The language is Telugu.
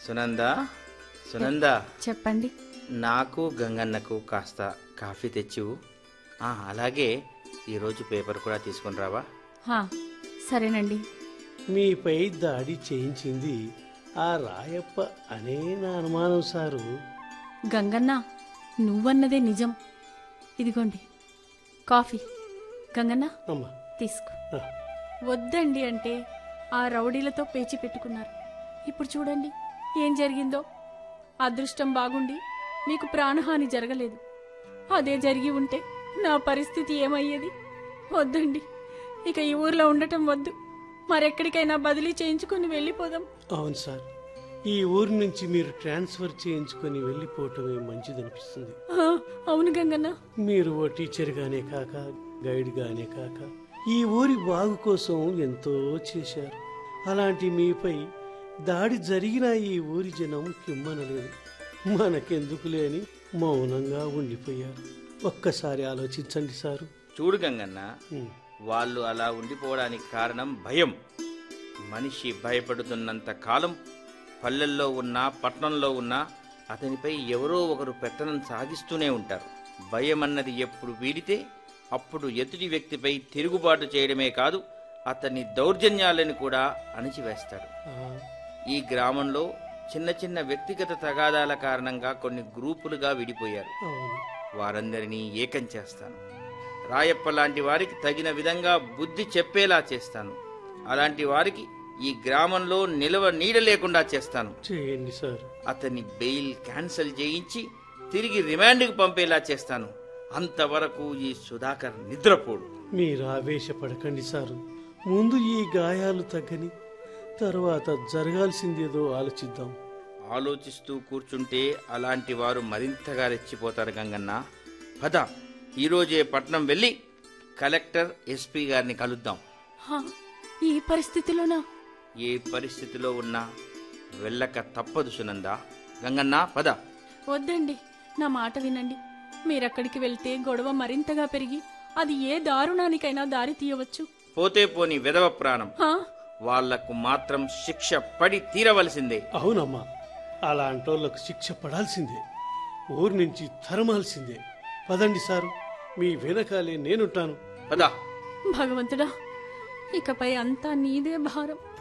సునంద సునంద చెప్పండి నాకు గంగన్నకు కాస్త కాఫీ తెచ్చివు ఆ, అలాగే ఈరోజు పేపర్ కూడా తీసుకుని రావా హా, సరేనండి మీపై దాడి చేయించింది ఆ రాయప్ప అనే నా అనుమానం సారు గంగన్న నువ్వన్నదే నిజం ఇదిగోండి కాఫీ గంగన్న అమ్మా తీసుకో ఆ, వద్దండి అంటే ఆ రౌడీలతో పేచి పెట్టుకున్నారు ఇప్పుడు చూడండి ఏం జరిగిందో అదృష్టం బాగుండి మీకు ప్రాణహాని జరగలేదు అదే జరిగి ఉంటే నా పరిస్థితి ఏమయ్యేది వద్దండి ఇక ఈ ఊర్లో ఉండటం వద్దు మరెక్కడికైనా బదిలీ చేయించుకుని వెళ్ళిపోదాం అవును సార్ ఈ ఊరి నుంచి మీరు ట్రాన్స్ఫర్ చేయించుకొని వెళ్ళిపోవటమే మంచిదనిపిస్తుంది ఆ, అవును గంగన్న మీరు ఓ టీచర్గానే కాక గైడ్గానే కాక ఈ ఊరి బాగు కోసం ఎంతో చేశారు అలాంటి మీపై దాడి జరిగిన ఈ ఊరి జనం కిమ్మనలేదు మనకెందుకు లేని మౌనంగా ఉండిపోయారు ఒక్కసారి ఆలోచించండి సారు చూడు గంగన్న ఉమ్, వాళ్ళు అలా ఉండిపోవడానికి కారణం భయం మనిషి భయపడుతున్నంత కాలం పల్లెల్లో ఉన్నా పట్నంలో ఉన్నా అతనిపై ఎవరో ఒకరు పెత్తనం సాగిస్తూనే ఉంటారు భయం అన్నది ఎప్పుడు వీడితే అప్పుడు ఎదుటి వ్యక్తిపై తిరుగుబాటు చేయడమే కాదు అతని దౌర్జన్యాలను కూడా అణిచివేస్తాడు ఆ, ఈ గ్రామంలో చిన్న చిన్న వ్యక్తిగత తగాదాల కారణంగా కొన్ని గ్రూపులుగా విడిపోయారు అవును వారందరినీ ఏకం చేస్తాను రాయప్ప లాంటి వారికి తగిన విధంగా బుద్ధి చెప్పేలా చేస్తాను అలాంటి వారికి ఈ గ్రామంలో నిలవ నీడ లేకుండా చేస్తాను చేయండి సార్ అతని బెయిల్ క్యాన్సిల్ చేయించి తిరిగి రిమాండ్కి పంపేలా చేస్తాను అంతవరకు ఈ సుధాకర్ నిద్రపోడు మీరు ఆవేశపడకండి సారు ముందు ఈ గాయాలు తగ్గని తర్వాత జరగాల్సిందేదో ఆలోచిద్దాం ఆలోచిస్తూ కూర్చుంటే అలాంటి వారు మరింతగా రెచ్చిపోతారు గంగన్న పద ఈరోజే పట్నం వెళ్ళి కలెక్టర్ ఎస్పీ గారిని కలుద్దాం హా, ఈ పరిస్థితిలోనా ఏ పరిస్థితిలో ఉన్నా వెళ్ళక తప్పదు సునంద గంగన్న పద వద్దండి నా మాట వినండి మీరక్కడికి వెళ్తే గొడవ మరింతగా పెరిగి అది ఏ దారుణానికైనా దారి తీయవచ్చు పోతే పోని విధవ ప్రాణం హా, వాళ్లకు మాత్రం శిక్ష పడి తీరవలసిందే అవునమ్మా అలాంటోళ్ళకు శిక్ష పడాల్సిందే ఊరి నుంచి తరమాల్సిందే పదండి సారు మీ వెనకాలే నేనుంటాను పద భగవంతుడా ఇకపై అంతా నీదే భారం